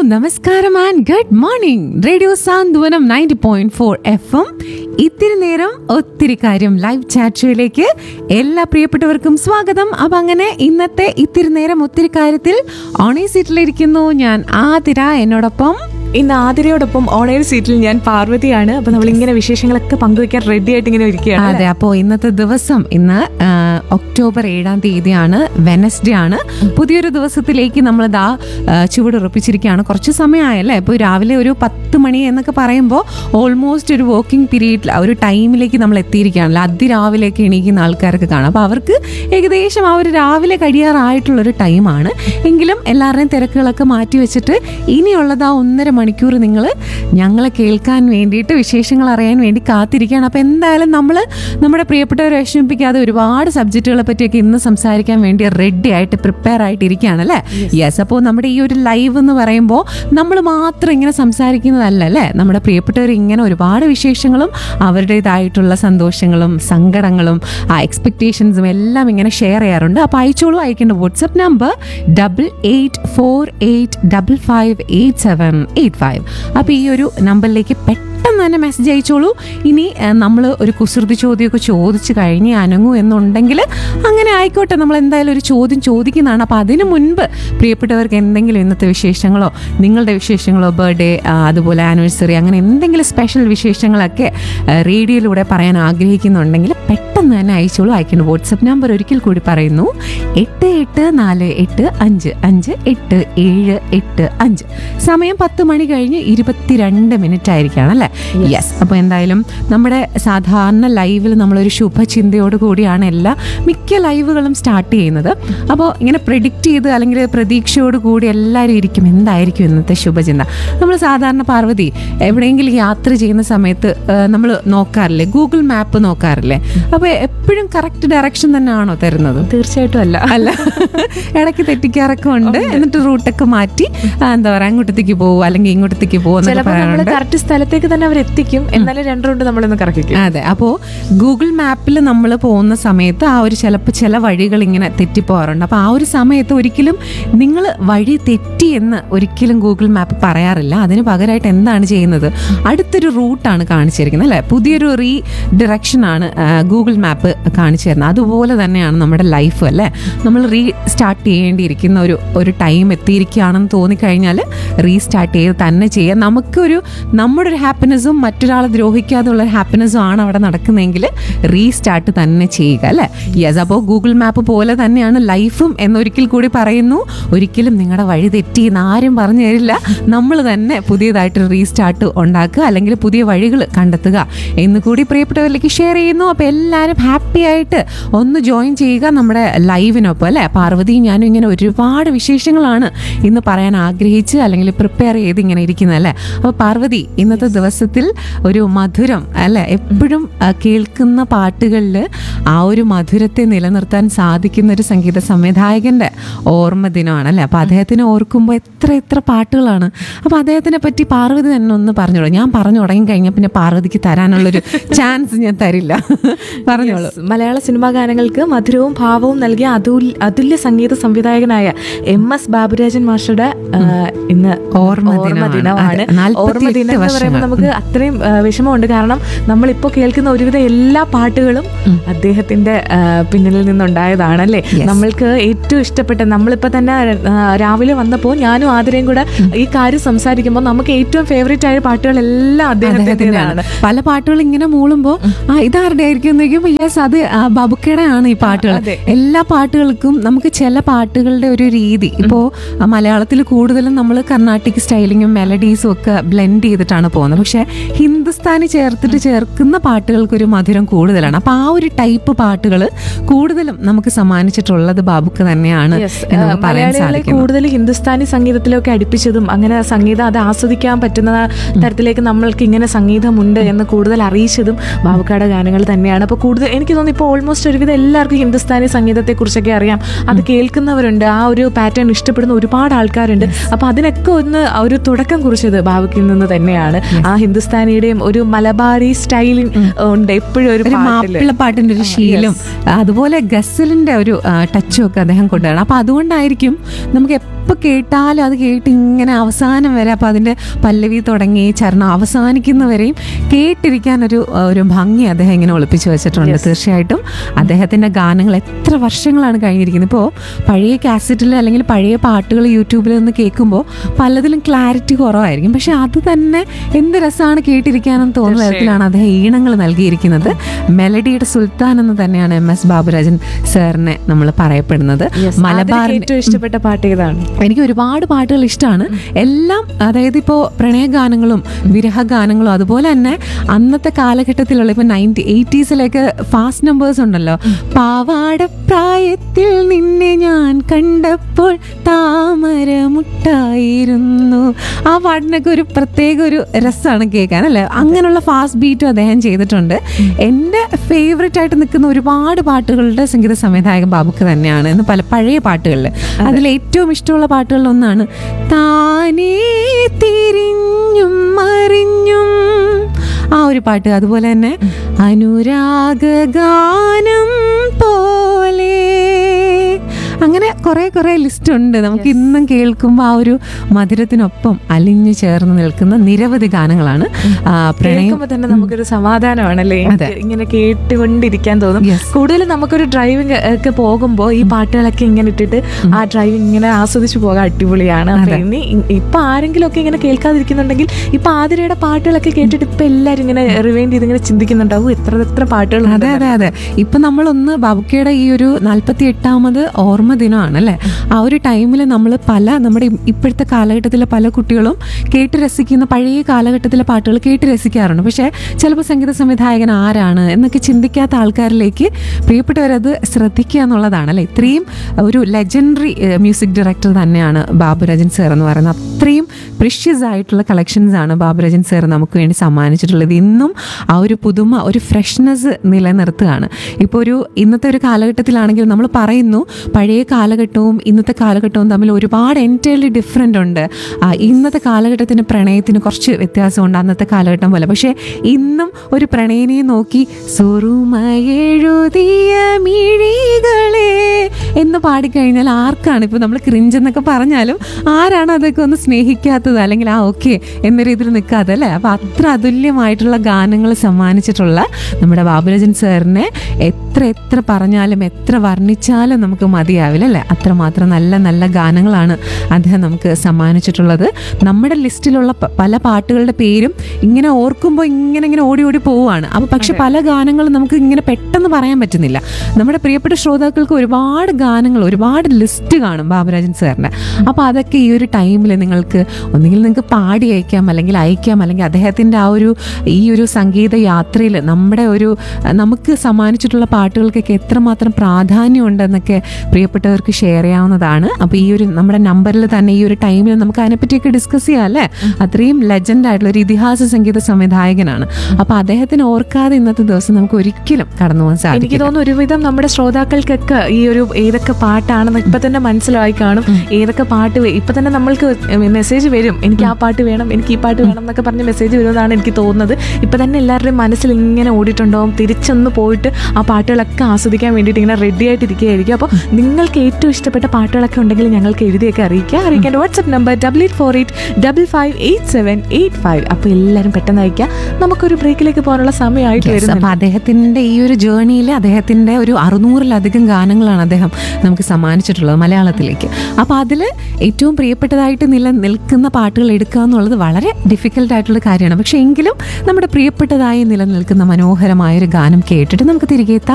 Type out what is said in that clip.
നമസ്കാരം and good morning radio Santhwanam ninety point four F M ഇത്തിരി നേരം ഒത്തിരി കാര്യം ലൈവ് ചാറ്റ് ഷോയിലേക്ക് എല്ലാ പ്രിയപ്പെട്ടവർക്കും സ്വാഗതം അപ്പം അങ്ങനെ ഇന്നത്തെ ഇത്തിരി നേരം ഒത്തിരി കാര്യത്തിൽ ഓണേ സീറ്റിലിരിക്കുന്നു ഞാൻ ആതിര എന്നോടൊപ്പം ഇന്ന് ആതിരയോടൊപ്പം ഓണയർ സീറ്റിൽ ഞാൻ പാർവതിയാണ് അപ്പൊ നമ്മൾ ഇങ്ങനെ വിശേഷങ്ങളൊക്കെ പങ്കുവെക്കാൻ റെഡി ആയിട്ട് ഇങ്ങനെ ഇരിക്കുകയാണ് അതെ അപ്പോൾ ഇന്നത്തെ ദിവസം ഇന്ന് ആ, ഒക്ടോബർ ഏഴാം തീയതിയാണ് വെനസ്ഡേ ആണ് പുതിയൊരു ദിവസത്തിലേക്ക് നമ്മൾ ദാ ആ, ചുവടുറപ്പിച്ചിരിക്കുകയാണ് കുറച്ച് സമയമായല്ലേ ഇപ്പോൾ രാവിലെ ഒരു പത്ത് മണി എന്നൊക്കെ പറയുമ്പോൾ ഓൾമോസ്റ്റ് ഒരു വർക്കിംഗ് പീരീഡിൽ ഒരു ടൈമിലേക്ക് നമ്മൾ എത്തിയിരിക്കുകയാണല്ലോ അതിരാവിലെയൊക്കെ എണീക്കുന്ന ആൾക്കാർക്ക് കാണാം അപ്പോൾ അവർക്ക് ഏകദേശം ആ ഒരു രാവിലെ കഴിയാറായിട്ടുള്ളൊരു ടൈമാണ് എങ്കിലും എല്ലാവരുടെയും തിരക്കുകളൊക്കെ മാറ്റി വെച്ചിട്ട് ഇനിയുള്ളത് ആ ഒന്നര മണിക്കൂർ നിങ്ങൾ ഞങ്ങളെ കേൾക്കാൻ വേണ്ടിയിട്ട് വിശേഷങ്ങൾ അറിയാൻ വേണ്ടി കാത്തിരിക്കുകയാണ് അപ്പോൾ എന്തായാലും നമ്മൾ നമ്മുടെ പ്രിയപ്പെട്ടവരെ വിഷമിപ്പിക്കാതെ ഒരുപാട് സബ്ജക്റ്റുകളെ പറ്റിയൊക്കെ ഇന്ന് സംസാരിക്കാൻ വേണ്ടി റെഡി ആയിട്ട് പ്രിപ്പയർ ആയിട്ട് ഇരിക്കുകയാണ് അല്ലേ യെസ് അപ്പോൾ നമ്മുടെ ഈ ഒരു ലൈവ് എന്ന് പറയുമ്പോൾ നമ്മൾ മാത്രം ഇങ്ങനെ സംസാരിക്കുന്നതല്ല അല്ലേ നമ്മുടെ പ്രിയപ്പെട്ടവർ ഇങ്ങനെ ഒരുപാട് വിശേഷങ്ങളും അവരുടേതായിട്ടുള്ള സന്തോഷങ്ങളും സങ്കടങ്ങളും ആ എക്സ്പെക്റ്റേഷൻസും എല്ലാം ഇങ്ങനെ ഷെയർ ചെയ്യാറുണ്ട് അപ്പോൾ അയച്ചോളൂ അയക്കേണ്ട WhatsApp number double eight four eight double five eight seven eight five അപ്പോൾ ഈ ഒരു നമ്പറിലേക്ക് പെട്ടെന്ന് തന്നെ മെസ്സേജ് അയച്ചോളൂ ഇനി നമ്മൾ ഒരു കുസൃതി ചോദ്യമൊക്കെ ചോദിച്ചു കഴിഞ്ഞ് അനങ്ങൂ എന്നുണ്ടെങ്കിൽ അങ്ങനെ ആയിക്കോട്ടെ നമ്മൾ എന്തായാലും ഒരു ചോദ്യം ചോദിക്കുന്നതാണ് അപ്പോൾ അതിനു മുൻപ് പ്രിയപ്പെട്ടവർക്ക് എന്തെങ്കിലും ഇന്നത്തെ വിശേഷങ്ങളോ നിങ്ങളുടെ വിശേഷങ്ങളോ ബർത്ത്ഡേ അതുപോലെ ആനിവേഴ്സറി അങ്ങനെ എന്തെങ്കിലും സ്പെഷ്യൽ വിശേഷങ്ങളൊക്കെ ആ, റേഡിയോയിലൂടെ പറയാൻ ആഗ്രഹിക്കുന്നുണ്ടെങ്കിൽ പെട്ടെന്ന് തന്നെ അയച്ചോളൂ അയക്കേണ്ട വാട്സപ്പ് നമ്പർ ഒരിക്കൽ കൂടി പറയുന്നു എട്ട് എട്ട് നാല് എട്ട് അഞ്ച് അഞ്ച് എട്ട് ഏഴ് എട്ട് അഞ്ച് സമയം പത്ത് മണി കഴിഞ്ഞ് ഇരുപത്തിരണ്ട് മിനിറ്റ് ആയിരിക്കുകയാണ് അല്ലേ യെസ് അപ്പോൾ എന്തായാലും നമ്മുടെ സാധാരണ ലൈവിൽ നമ്മളൊരു ശുഭചിന്തയോട് കൂടിയാണ് എല്ലാ മിക്ക ലൈവുകളും സ്റ്റാർട്ട് ചെയ്യുന്നത് അപ്പോൾ ഇങ്ങനെ പ്രെഡിക്റ്റ് ചെയ്ത് അല്ലെങ്കിൽ പ്രതീക്ഷയോട് കൂടി എല്ലാവരും ഇരിക്കും എന്തായിരിക്കും ഇന്നത്തെ ശുഭചിന്ത നമ്മൾ സാധാരണ പാർവതി എവിടെയെങ്കിലും യാത്ര ചെയ്യുന്ന സമയത്ത് നമ്മൾ നോക്കാറില്ലേ ഗൂഗിൾ മാപ്പ് നോക്കാറില്ലേ അപ്പോൾ എപ്പോഴും കറക്റ്റ് ഡയറക്ഷൻ തന്നെയാണോ തരുന്നത് തീർച്ചയായിട്ടും അല്ല അല്ല ഇടയ്ക്ക് തെറ്റിക്കാറൊക്കെ ഉണ്ട് എന്നിട്ട് റൂട്ടൊക്കെ മാറ്റി ആ, എന്താ പറയാ അങ്ങോട്ടത്തേക്ക് പോകും അല്ലെങ്കിൽ ഇങ്ങോട്ടത്തേക്ക് പോകും എന്നൊക്കെ ചിലപ്പോൾ നമ്മൾ പറയാറുണ്ട് കറക്റ്റ് സ്ഥലത്തേക്ക് തന്നെ അവർ എത്തിക്കും എന്നാലും രണ്ട് റൗണ്ട് നമ്മളൊന്ന് കറക്കിക്കും അതെ അപ്പോൾ ഗൂഗിൾ മാപ്പിൽ നമ്മൾ പോകുന്ന സമയത്ത് ആ ഒരു ചിലപ്പോൾ ചില വഴികൾ ഇങ്ങനെ തെറ്റിപ്പോകാറുണ്ട് അപ്പോൾ ആ ഒരു സമയത്ത് ഒരിക്കലും നിങ്ങൾ വഴി തെറ്റി എന്ന് ഒരിക്കലും ഗൂഗിൾ മാപ്പ് പറയാറില്ല അതിന് പകരമായിട്ട് എന്താണ് ചെയ്യുന്നത് അടുത്തൊരു റൂട്ടാണ് കാണിച്ചിരിക്കുന്നത് അല്ലേ പുതിയൊരു റീ ഡിറക്ഷനാണ് ഗൂഗിൾ മാപ്പ് കാണിച്ചു തരുന്നത് അതുപോലെ തന്നെയാണ് നമ്മുടെ ലൈഫ് അല്ലേ നമ്മൾ റീ സ്റ്റാർട്ട് ചെയ്യേണ്ടിയിരിക്കുന്ന ഒരു ഒരു ടൈം എത്തിയിരിക്കുകയാണെന്ന് തോന്നിക്കഴിഞ്ഞാൽ റീസ്റ്റാർട്ട് ചെയ്ത് തന്നെ ചെയ്യുക നമുക്കൊരു നമ്മുടെ ഒരു ഹാപ്പിനെസ്സും മറ്റൊരാളെ ദ്രോഹിക്കാതെ ഉള്ള ഹാപ്പിനെസ്സും ആണ് അവിടെ നടക്കുന്നതെങ്കിൽ റീസ്റ്റാർട്ട് തന്നെ ചെയ്യുക അല്ലേ യെസ് അപ്പോൾ ഗൂഗിൾ മാപ്പ് പോലെ തന്നെയാണ് ലൈഫും എന്നൊരിക്കൽ കൂടി പറയുന്നു ഒരിക്കലും നിങ്ങളുടെ വഴി തെറ്റി എന്ന് ആരും പറഞ്ഞു തരില്ല നമ്മൾ തന്നെ പുതിയതായിട്ട് റീസ്റ്റാർട്ട് ഉണ്ടാക്കുക അല്ലെങ്കിൽ പുതിയ വഴികൾ കണ്ടെത്തുക എന്ന് കൂടി പ്രിയപ്പെട്ടവരിലേക്ക് ഷെയർ ചെയ്യുന്നു അപ്പോൾ എല്ലാവരും ഹാപ്പി ആയിട്ട് ഒന്ന് ജോയിൻ ചെയ്യുക നമ്മുടെ ലൈവിനൊപ്പം അല്ലേ പാർവതിയും ഞാനും ഇങ്ങനെ ഒരുപാട് വിശേഷങ്ങളാണ് ഇന്ന് പറയാൻ ആഗ്രഹിച്ച് അല്ലെങ്കിൽ പ്രിപ്പയർ ചെയ്ത് ഇങ്ങനെ ഇരിക്കുന്നത് അല്ലേ അപ്പോൾ പാർവതി ഇന്നത്തെ ദിവസത്തിൽ ഒരു മധുരം അല്ലേ എപ്പോഴും ആ, കേൾക്കുന്ന പാട്ടുകളിൽ ആ ഒരു മധുരത്തെ നിലനിർത്താൻ സാധിക്കുന്ന ഒരു സംഗീത സംവിധായകൻ്റെ ഓർമ്മ ദിനമാണ് അല്ലേ അപ്പോൾ അദ്ദേഹത്തിനെ ഓർക്കുമ്പോൾ എത്ര എത്ര പാട്ടുകളാണ് അപ്പോൾ അദ്ദേഹത്തിനെ പറ്റി പാർവതി തന്നെ ഒന്ന് പറഞ്ഞോളൂ ഞാൻ പറഞ്ഞു തുടങ്ങി കഴിഞ്ഞാൽ പിന്നെ പാർവതിക്ക് തരാനുള്ളൊരു ചാൻസ് ഞാൻ തരില്ല പറഞ്ഞോളൂ മലയാള സിനിമാ ഗാനങ്ങൾക്ക് മധുരവും ഭാവവും നൽകിയ അതുല്യ അതുല്യ സംഗീത സംവിധായകനായ എം എസ് ബാബുരാജൻ മാസ്റ്ററുടെ ആ, ഇന്ന് ഓർമ്മ ദിനമാണ്. ദിനമാണ് അതെ, 48 ഓർമ്മ ദിനം എന്ന് വർഷങ്ങൾ. പറയുമ്പോൾ നമുക്ക് അത്രയും ആ, വിഷമമുണ്ട് കാരണം നമ്മളിപ്പോൾ കേൾക്കുന്ന ഒരുവിധ എല്ലാ പാട്ടുകളും അദ്ദേഹത്തിന്റെ ആ, പിന്നിൽ നിന്നുണ്ടായതാണ് അല്ലേ നമ്മൾക്ക് ഏറ്റവും ഇഷ്ടപ്പെട്ട നമ്മളിപ്പോൾ തന്നെ ആ, രാവിലെ വന്നപ്പോൾ ഞാനും ആതിരയും കൂടെ ഈ കാര്യം സംസാരിക്കുമ്പോൾ നമുക്ക് ഏറ്റവും ഫേവറേറ്റ് ആയ പാട്ടുകളെല്ലാം അദ്ദേഹത്തിൻ്റെതാണ് പല പാട്ടുകൾ ഇങ്ങനെ മൂളുമ്പോൾ ആ ഇതാരുടെ ആയിരിക്കും എന്ന് ചോദിക്കുമ്പോൾ യെസ് അത് ആ, ബാബുക്കയുടെ ആണ് ഈ പാട്ടുകൾ അതെ. എല്ലാ പാട്ടുകൾക്കും നമുക്ക് ചില പാട്ടുകളുടെ ഒരു രീതി ഇപ്പോൾ മലയാളത്തിൽ കൂടുതലും നമ്മൾ കർണാട്ടിക് സ്റ്റൈലിങ്ങും മെലഡീസും ഒക്കെ ബ്ലെൻഡ് ചെയ്തിട്ടാണ് പോകുന്നത് പക്ഷേ ഹിന്ദുസ്ഥാനി ചേർത്തിട്ട് ചേർക്കുന്ന പാട്ടുകൾക്കൊരു മധുരം കൂടുതലാണ് അപ്പോൾ ആ ഒരു ടൈപ്പ് പാട്ടുകൾ കൂടുതലും നമുക്ക് സമ്മാനിച്ചിട്ടുള്ളത് ബാബുക്ക് തന്നെയാണ് Yes, എന്ന് ആ, നമുക്ക് പറയാൻ മലയാളികളെ സാധിക്കും കൂടുതൽ ഹിന്ദുസ്ഥാനി സംഗീതത്തിലൊക്കെ അടുപ്പിച്ചതും അങ്ങനെ സംഗീതം അത് ആസ്വദിക്കാൻ പറ്റുന്ന തരത്തിലേക്ക് നമ്മൾക്ക് ഇങ്ങനെ സംഗീതമുണ്ട് എന്ന് കൂടുതൽ അറിയിച്ചതും ബാബുക്കാട് ഗാനങ്ങൾ തന്നെയാണ് അപ്പോൾ കൂടുതൽ എനിക്ക് തോന്നുന്നു ഇപ്പോൾ ഓൾമോസ്റ്റ് ഒരുവിധം എല്ലാവർക്കും ഹിന്ദുസ്ഥാനി സംഗീതത്തെ കുറിച്ചൊക്കെ അറിയാം അത് കേൾക്കുന്നവരുണ്ട് ആ ഒരു പാറ്റേൺ ഇഷ്ടപ്പെടുന്ന ഒരുപാട് ആൾക്കാരുണ്ട് അപ്പോൾ അതിനൊക്കെ ഒന്ന് ആ ഒരു തുടക്കം കുറിച്ചത് ബാബുക്കിൽ നിന്ന് തന്നെയാണ് ആ ഹിന്ദുസ്ഥാനിയുടെയും ഒരു മലബാറി സ്റ്റൈലിൽ ഉണ്ട് എപ്പോഴും ഒരു ഒരു പാട്ടില്. മാപ്പിളപ്പാട്ടിന്റെ ഒരു ശീലം അതുപോലെ ഗസലിന്റെ ഒരു ടച്ചും ഒക്കെ അദ്ദേഹം കൊണ്ടുവരണം അപ്പൊ അതുകൊണ്ടായിരിക്കും നമുക്ക് എപ്പോഴും എപ്പോൾ കേട്ടാലും അത് കേട്ട് ഇങ്ങനെ അവസാനം വരെ അപ്പോൾ അതിൻ്റെ പല്ലവി തുടങ്ങി ചരണം അവസാനിക്കുന്നവരെയും കേട്ടിരിക്കാൻ ഒരു ഒരു ഭംഗി അദ്ദേഹം ഇങ്ങനെ ഒളിപ്പിച്ചു വെച്ചിട്ടുണ്ട് തീർച്ചയായിട്ടും അദ്ദേഹത്തിൻ്റെ ഗാനങ്ങൾ എത്ര വർഷങ്ങളാണ് കഴിഞ്ഞിരിക്കുന്നത് ഇപ്പോൾ പഴയ കാസറ്റിൽ അല്ലെങ്കിൽ പഴയ പാട്ടുകൾ യൂട്യൂബിൽ നിന്ന് കേൾക്കുമ്പോൾ പലതിലും ക്ലാരിറ്റി കുറവായിരിക്കും പക്ഷെ അത് തന്നെ എന്ത് രസമാണ് കേട്ടിരിക്കാനെന്ന് തോന്നുന്ന തരത്തിലാണ് അദ്ദേഹം ഈണങ്ങൾ നൽകിയിരിക്കുന്നത് മെലഡിയുടെ സുൽത്താൻ എന്ന് തന്നെയാണ് എം എസ് ബാബുരാജൻ സാറിനെ നമ്മൾ പറയപ്പെടുന്നത് അതിലേക്ക് മലബാറിന്റെ ഏറ്റവും ഇഷ്ടപ്പെട്ട പാട്ട് ഏതാണ് എനിക്ക് ഒരുപാട് പാട്ടുകൾ ഇഷ്ടമാണ് എല്ലാം അതായത് ഇപ്പോൾ പ്രണയഗാനങ്ങളും വിരഹഗാനങ്ങളും അതുപോലെ തന്നെ അന്നത്തെ കാലഘട്ടത്തിലുള്ള ഇപ്പൊ നയൻറ്റി എയ്റ്റീസിലേക്ക് ഫാസ്റ്റ് നമ്പേഴ്സ് ഉണ്ടല്ലോ പാവാടപ്രായത്തിൽ നിന്നെ ഞാൻ കണ്ടപ്പോൾ താമര മുട്ടായിരുന്നു ആ പാട്ടിനൊക്കെ ഒരു പ്രത്യേക ഒരു രസമാണ് കേൾക്കാൻ അല്ലേ അങ്ങനെയുള്ള ഫാസ്റ്റ് ബീറ്റും അദ്ദേഹം ചെയ്തിട്ടുണ്ട് എൻ്റെ ഫേവറേറ്റ് ആയിട്ട് നിൽക്കുന്ന ഒരുപാട് പാട്ടുകളുടെ സംഗീത സംവിധായകൻ ബാബുക്ക് തന്നെയാണ് എന്ന് പല പഴയ പാട്ടുകളിൽ അതിൽ ഏറ്റവും ഇഷ്ടമുള്ള പാട്ടുകളിൽ ഒന്നാണ് താനേ തിരിഞ്ഞും മറിഞ്ഞും ആ ഒരു പാട്ട് അതുപോലെ തന്നെ അനുരാഗഗാനം പോലെ അങ്ങനെ കുറെ കുറെ ലിസ്റ്റ് ഉണ്ട് നമുക്ക് ഇന്നും കേൾക്കുമ്പോൾ ആ ഒരു മധുരത്തിനൊപ്പം അലിഞ്ഞു ചേർന്ന് നിൽക്കുന്ന നിരവധി ഗാനങ്ങളാണ് ആ, പ്രണയം കേൾക്കുമ്പോ തന്നെ നമുക്കൊരു സമാധാനമാണല്ലേ അതെ. എനിക്ക് ഇങ്ങനെ കേട്ടുകൊണ്ടിരിക്കാൻ തോന്നും Yes. കൂടുതൽ നമുക്കൊരു ഡ്രൈവിംഗ് ഒക്കെ പോകുമ്പോൾ ഈ പാട്ടുകളൊക്കെ ഇങ്ങനെ ഇട്ടിട്ട് ആ ഡ്രൈവിംഗ് ഇങ്ങനെ ആസ്വദിച്ചു പോകാൻ അടിപൊളിയാണ് അപ്പൊ ഇനി ഇ- ഇപ്പൊ ആരെങ്കിലും ഒക്കെ ഇങ്ങനെ കേൾക്കാതിരിക്കുന്നുണ്ടെങ്കിൽ ഇപ്പൊ ആതിരയുടെ പാട്ടുകളൊക്കെ കേട്ടിട്ട് ഇപ്പൊ എല്ലാരും ഇങ്ങനെ റിവൈൻഡ് ചെയ്ത് ഇങ്ങനെ ചിന്തിക്കുന്നുണ്ടാവും എത്ര എത്ര പാട്ടുകൾ അതെ അതെ അതെ ഇപ്പൊ നമ്മളൊന്ന് ബാബുക്കയുടെ ഈ ഒരു നാൽപ്പത്തി എട്ടാമത് ഓർമ്മ ദിനമാണ് അല്ലേ ആ ഒരു ടൈമിൽ നമ്മൾ പല നമ്മുടെ ഇ- ഇപ്പോഴത്തെ കാലഘട്ടത്തിലെ പല കുട്ടികളും കേട്ട് രസിക്കുന്ന പഴയ കാലഘട്ടത്തിലെ പാട്ടുകൾ കേട്ട് രസിക്കാറുണ്ട് പക്ഷേ ചിലപ്പോൾ സംഗീത സംവിധായകൻ ആരാണ് എന്നൊക്കെ ചിന്തിക്കാത്ത ആൾക്കാരിലേക്ക് പ്രിയപ്പെട്ടവരത് ശ്രദ്ധിക്കുക എന്നുള്ളതാണ് അല്ലേ ഇത്രയും ഒരു ലെജൻഡറി മ്യൂസിക് ഡയറക്ടർ തന്നെയാണ് ബാബുരാജൻ സാർ എന്ന് പറയുന്നത് അത്രയും പ്രിഷ്യസ് ആയിട്ടുള്ള കളക്ഷൻസ് ആണ് ബാബുരാജൻ സാർ നമുക്ക് വേണ്ടി സമ്മാനിച്ചിട്ടുള്ളത് ഇന്നും ആ ഒരു പുതുമ ഒരു ഫ്രഷ്നെസ് നിലനിർത്തുകയാണ് ഇപ്പോൾ ഒരു ഇന്നത്തെ ഒരു കാലഘട്ടത്തിലാണെങ്കിൽ നമ്മൾ പറയുന്നു പഴയ കാലഘട്ടവും ഇന്നത്തെ കാലഘട്ടവും തമ്മിൽ ഒരുപാട് എൻറ്റയർലി ഡിഫറെൻ്റ് ഉണ്ട് ആ, ഇന്നത്തെ കാലഘട്ടത്തിന് പ്രണയത്തിന് കുറച്ച് വ്യത്യാസമുണ്ട് അന്നത്തെ കാലഘട്ടം പോലെ പക്ഷേ ഇന്നും ഒരു പ്രണയിനെ നോക്കി സുറുമയെഴുതിയ മിഴികളെ എന്ന് പാടിക്കഴിഞ്ഞാൽ ആർക്കാണ് ഇപ്പോൾ നമ്മൾ ക്രിഞ്ച് എന്നൊക്കെ പറഞ്ഞാലും ആരാണ് അതൊക്കെ ഒന്ന് സ്നേഹിക്കാത്തത് അല്ലെങ്കിൽ ആ ഓക്കെ എന്ന രീതിയിൽ നിൽക്കാതെ അല്ലേ അപ്പോൾ അത്ര അതുല്യമായിട്ടുള്ള ഗാനങ്ങൾ സമ്മാനിച്ചിട്ടുള്ള നമ്മുടെ ബാബുരാജൻ സാറിനെ എത്ര എത്ര പറഞ്ഞാലും എത്ര വർണ്ണിച്ചാലും നമുക്ക് മതിയാവില്ല അല്ലേ അത്രമാത്രം നല്ല നല്ല ഗാനങ്ങളാണ് അദ്ദേഹം നമുക്ക് സമ്മാനിച്ചിട്ടുള്ളത് നമ്മുടെ ലിസ്റ്റിലുള്ള പ- പല പാട്ടുകളുടെ പേരും ഇങ്ങനെ ഓർക്കുമ്പോൾ ഇങ്ങനെ ഇങ്ങനെ ഓടി ഓടി പോവുകയാണ് അപ്പോൾ പക്ഷെ പല ഗാനങ്ങളും നമുക്ക് ഇങ്ങനെ പെട്ടെന്ന് പറയാൻ പറ്റുന്നില്ല നമ്മുടെ പ്രിയപ്പെട്ട ശ്രോതാക്കൾക്ക് ഒരുപാട് ഗാനങ്ങൾ ഒരുപാട് ലിസ്റ്റ് കാണും ബാബുരാജൻ സാറിൻ്റെ അപ്പോൾ അതൊക്കെ ഈ ഒരു ടൈമിൽ നിങ്ങൾക്ക് ഒന്നുകിൽ നിങ്ങൾക്ക് പാടി അയക്കാം അല്ലെങ്കിൽ അയക്കാം അല്ലെങ്കിൽ അദ്ദേഹത്തിൻ്റെ ആ ഒരു ഈ ഒരു സംഗീത യാത്രയിൽ നമ്മുടെ ഒരു അഹ്, നമുക്ക് സമ്മാനിച്ചിട്ടുള്ള പാട്ടുകൾക്കൊക്കെ എത്രമാത്രം പ്രാധാന്യമുണ്ടെന്നൊക്കെ പ്രിയപ്പെട്ടവർക്ക് ഷെയർ ചെയ്യാവുന്നതാണ് അപ്പോൾ ഈ ഒരു നമ്മുടെ നമ്പറിൽ തന്നെ ഈ ഒരു ടൈമിൽ നമുക്ക് അതിനെപ്പറ്റിയൊക്കെ ഡിസ്കസ് ചെയ്യാം അല്ലേ അത്രയും ലെജൻഡ് ആയിട്ടുള്ള ഒരു ഇതിഹാസ സംഗീത സംവിധായകനാണ് അപ്പോൾ അദ്ദേഹത്തിന് ഓർക്കാതെ ഇന്നത്തെ ദിവസം നമുക്ക് ഒരിക്കലും കടന്നു പോകാൻ എനിക്ക് സാധിക്കും തോന്നുന്നു ഒരുവിധം നമ്മുടെ ശ്രോതാക്കൾക്കൊക്കെ ഈ ഒരു ഏതൊക്കെ പാട്ടാണെന്ന് ഇപ്പൊ തന്നെ മനസ്സിലായി കാണും ഏതൊക്കെ പാട്ട് വേ- ഇപ്പൊ തന്നെ നമ്മൾക്ക് മെസ്സേജ് വരും എനിക്ക് ആ പാട്ട് വേണം എനിക്ക് ഈ പാട്ട് വേണം എന്നൊക്കെ പറഞ്ഞ് മെസ്സേജ് വരുമെന്നാണ് എനിക്ക് തോന്നുന്നത് ഇപ്പൊ തന്നെ എല്ലാവരുടെയും മനസ്സിൽ ഇങ്ങനെ ഓടിയിട്ടുണ്ടാവും തിരിച്ചൊന്ന് പോയിട്ട് ആ പാട്ടുകളൊക്കെ ആസ്വദിക്കാൻ വേണ്ടിയിട്ട് ഇങ്ങനെ റെഡി ആയിട്ടിരിക്കുകയായിരിക്കും അപ്പോൾ നിങ്ങൾക്ക് ഏറ്റവും ഇഷ്ടപ്പെട്ട പാട്ടുകളൊക്കെ ഉണ്ടെങ്കിൽ ഞങ്ങൾക്ക് എഴുതിയൊക്കെ അറിയിക്കുക അറിയിക്കേണ്ട WhatsApp number double eight four eight double five eight seven eight five അപ്പോൾ എല്ലാവരും പെട്ടെന്ന് അയക്കുക നമുക്കൊരു ബ്രേക്കിലേക്ക് പോകാനുള്ള സമയമായിട്ട് വരുന്നുണ്ട് അപ്പൊ അദ്ദേഹത്തിന്റെ ഈ ഒരു ജേർണിയിൽ അദ്ദേഹത്തിന്റെ ഒരു അറുന്നൂറിലധികം ഗാനങ്ങളാണ് അദ്ദേഹം നമുക്ക് സമ്മാനിച്ചിട്ടുള്ളത് മലയാളത്തിലേക്ക് അപ്പൊ അതിൽ ഏറ്റവും പ്രിയപ്പെട്ടതായിട്ട് നിലനിൽക്കുന്ന പാട്ടുകൾ എടുക്കുക എന്നുള്ളത് വളരെ ഡിഫിക്കൽട്ട് ആയിട്ടുള്ള കാര്യമാണ് പക്ഷെ എങ്കിലും നമ്മുടെ പ്രിയപ്പെട്ടതായി നിലനിൽക്കുന്ന മനോഹരമായ ഒരു ഗാനം കേട്ടിട്ട് നമുക്ക് തിരികെ എത്താം